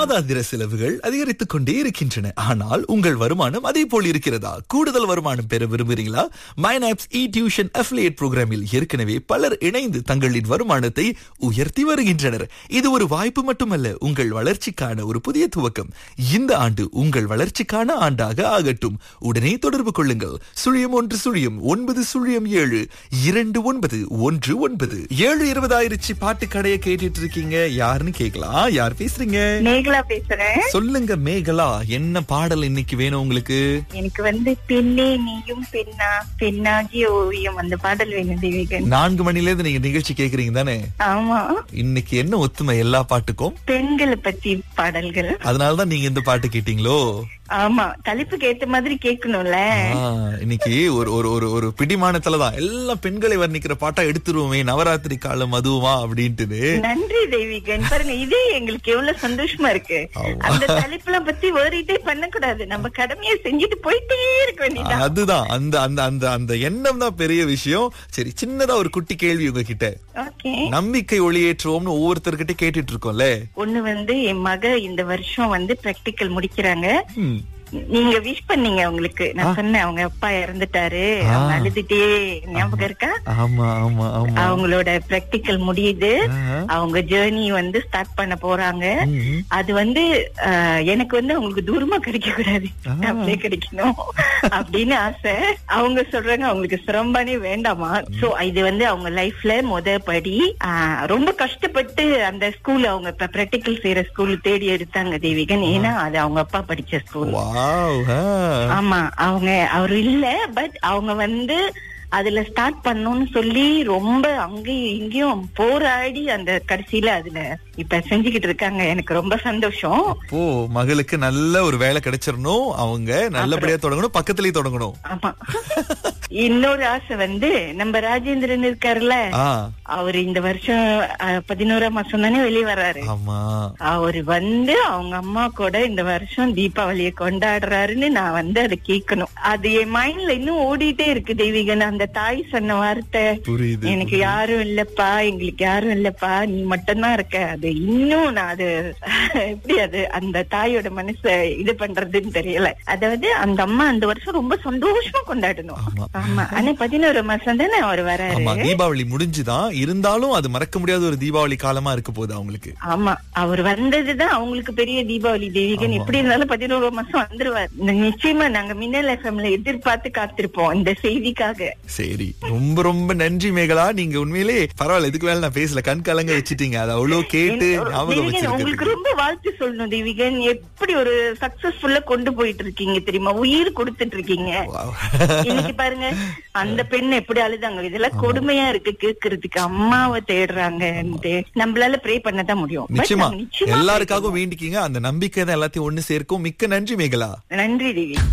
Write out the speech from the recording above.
மாதாந்திர செலவுகள் அதிகரித்துக் கொண்டே இருக்கின்றன ஆனால் உங்கள் வருமானம் அதே போல் இருக்கிறதா கூடுதல் வருமானம் பெற விரும்புகிறீங்களா மைனாப்ஸ் இ டியூஷன் அஃபிலியேட் புரோகிராமில் ஏற்கனவே பலர் இணைந்து தங்களின் வருமானத்தை உயர்த்தி வருகின்றனர் இது ஒரு வாய்ப்பு மட்டுமல்ல உங்கள் வளர்ச்சிக்கான ஒரு புதிய துவக்கம் இந்த ஆண்டு உங்கள் வளர்ச்சிக்கான ஆண்டாக ஆகட்டும் உடனே தொடர்பு கொள்ளுங்கள் சுழியம் ஒன்று சுழியம் ஒன்பது சுழியம் ஏழு இரண்டு ஒன்பது ஒன்று ஒன்பது ஏழு இருபதாயிருச்சு பாட்டு கடையை கேட்டுட்டு இருக்கீங்க யாருன்னு கேக்கலாம் யார் பேசுறீங்க மேகலா பேசுறேன் சொல்லுங்க மேகலா என்ன பாடல் இன்னைக்கு வேணும் உங்களுக்கு எனக்கு வந்து பெண்ணே நீயும் பெண்ணா பெண்ணாகிய ஓவியம் அந்த பாடல் வேணும் தேவிகன் நான்கு மணில இருந்து நீங்க நிகழ்ச்சி கேக்குறீங்க தானே ஆமா இன்னைக்கு என்ன ஒத்துமை எல்லா பாட்டுக்கும் பெண்களை பத்தி பாடல்கள் அதனாலதான் நீங்க இந்த பாட்டு கேட்டீங்களோ ஆமா தலைப்புக்கு ஏத்த மாதிரி கேட்கணும்ல ஆ, இன்னைக்கு ஒரு ஒரு ஒரு ஒரு பிடிமானத்துலதான் எல்லாம் பெண்களை வர்ணிக்கிற பாட்டா எடுத்துருவோமே நவராத்திரி காலம் அதுவுமா அப்படின்ட்டு நன்றி தேவிகன் பாருங்க இதே எங்களுக்கு எவ்வளவு சந்தோஷமா இருக்கு ஆமா. அந்த தலைப்புலாம் பத்தி வேறிட்டே பண்ணக்கூடாது நம்ம கடமையை செஞ்சுட்டு போயிட்டே இருக்க வேண்டியதான் அதுதான் அந்த அந்த அந்த அந்த எண்ணம் தான் பெரிய விஷயம் சரி சின்னதா ஒரு குட்டி கேள்வி உங்ககிட்ட ஓகே நம்பிக்கை ஒளியேற்றுவோம்னு ஒவ்வொருத்தர்கிட்ட கேட்டுட்டு இருக்கோம்ல ஒண்ணு வந்து என் மக இந்த வருஷம் வந்து பிராக்டிக்கல் முடிக்கிறாங்க ம். நீங்க விஷ் பண்ணீங்க அவங்களுக்கு நான் சொன்னேன் அவங்க அப்பா இறந்துட்டாரு அவங்க அழுதுட்டே ஞாபகம் இருக்கா ஆமா ஆமா ஆமா அவங்களோட பிராக்டிக்கல் முடியுது ஆஹா. அவங்க ஜேர்னி வந்து ஸ்டார்ட் பண்ண போறாங்க ம். அது வந்து ஆஹ், எனக்கு வந்து அவங்களுக்கு தூரமா கிடைக்க கூடாது ஆ. அப்படியே கிடைக்கணும் அப்படின்னு ஆசை அவங்க சொல்றாங்க அவங்களுக்கு சிரமபானே வேண்டாமா சோ இது வந்து அவங்க லைஃப்ல முத படி ஆஹ், ரொம்ப கஷ்டப்பட்டு அந்த ஸ்கூல் அவங்க பிராக்டிக்கல் செய்யற ஸ்கூல் தேடி எடுத்தாங்க தேவிகன் ஏன்னா அது அவங்க அப்பா படிச்ச ஸ்கூல் வாவ் ஆ. ஆமா அவங்க அவரு இல்ல பட் அவங்க வந்து அதுல ஸ்டார்ட் பண்ணணும்னு சொல்லி ரொம்ப அங்கேயும் இங்கேயும் போராடி அந்த கடைசியில அதுல இப்ப செஞ்சுக்கிட்டு இருக்காங்க எனக்கு ரொம்ப சந்தோஷம் அப்போ மகளுக்கு நல்ல ஒரு வேலை கிடைச்சிடணும் அவங்க நல்லபடியா தொடங்கணும் பக்கத்துலயே தொடங்கணும் ஆமா இன்னொரு ஆசை வந்து நம்ம ராஜேந்திரன் இருக்காருல்ல ஆ அவர் இந்த வருஷம் அஹ், பதினோராம் மாசம் தானே வெளியே வர்றாரு ஆமா அவர் வந்து அவங்க அம்மா கூட இந்த வருஷம் தீபாவளியை கொண்டாடுறாருன்னு நான் வந்து அதை கேட்கணும் அது என் மைண்ட்ல இன்னும் ஓடிட்டே இருக்கு தெய்வீகன் அந்த தாய் சொன்ன வார்த்தை புரியுது எனக்கு யாரும் இல்லப்பா எங்களுக்கு யாரும் இல்லப்பா நீ மட்டும்தான் இருக்க அது இன்னும் நான் அது எப்படி அது அந்த தாயோட மனச இது பண்றதுன்னு தெரியல அதாவது அந்த அம்மா அந்த வருஷம் ரொம்ப சந்தோஷமா கொண்டாடணும் ஆமா. ஆமா ஆனா பதினோரு மாசம் தானே அவர் வராரு ஆமா தீபாவளி முடிஞ்சுதான் இருந்தாலும் அது மறக்க முடியாத ஒரு தீபாவளி காலமா இருக்க போகுது அவங்களுக்கு ஆமா அவர் வந்ததுதான் அவங்களுக்கு பெரிய தீபாவளி தேவிகன் எப்படி இருந்தாலும் பதினோரு மாசம் வந்துருவார் நிச்சயமா நாங்க மின்னல் எஃப்எம்ல எதிர்பார்த்து காத்திருப்போம் இந்த செய்திக்காக சரி ரொம்ப ரொம்ப நன்றி மேகலா நீங்க உண்மையிலே பரவாயில்ல இதுக்கு மேல நான் பேசல கண் கலங்க வச்சிட்டீங்க அதை அவ்வளவு கேட்டு ஞாபகம் தேவிகன் உங்களுக்கு வச்சிருக்கேன் ரொம்ப வாழ்த்து சொல்லணும் தேவிகன் எப்படி ஒரு சக்சஸ்ஃபுல்லா கொண்டு போயிட்டு இருக்கீங்க தெரியுமா உயிர் கொடுத்துட்டு இருக்கீங்க இன்னைக்கு பாருங்க அந்த பெண் எப்படி அழுதாங்க இதெல்லாம் கொடுமையா இருக்கு கேக்குறதுக்கு அம்மாவை தேடுறாங்க நம்மளால ப்ரே பண்ணதான் முடியும் But நிச்சயமா நாங்க நிச்சயமா pray எல்லாருக்காகவும் வேண்டிக்கீங்க அந்த நம்பிக்கை தான் எல்லாத்தையும் ஒண்ணு சேர்க்கும் மிக்க நன்றி மேகலா பண்ணுவோம். நன்றி தேவி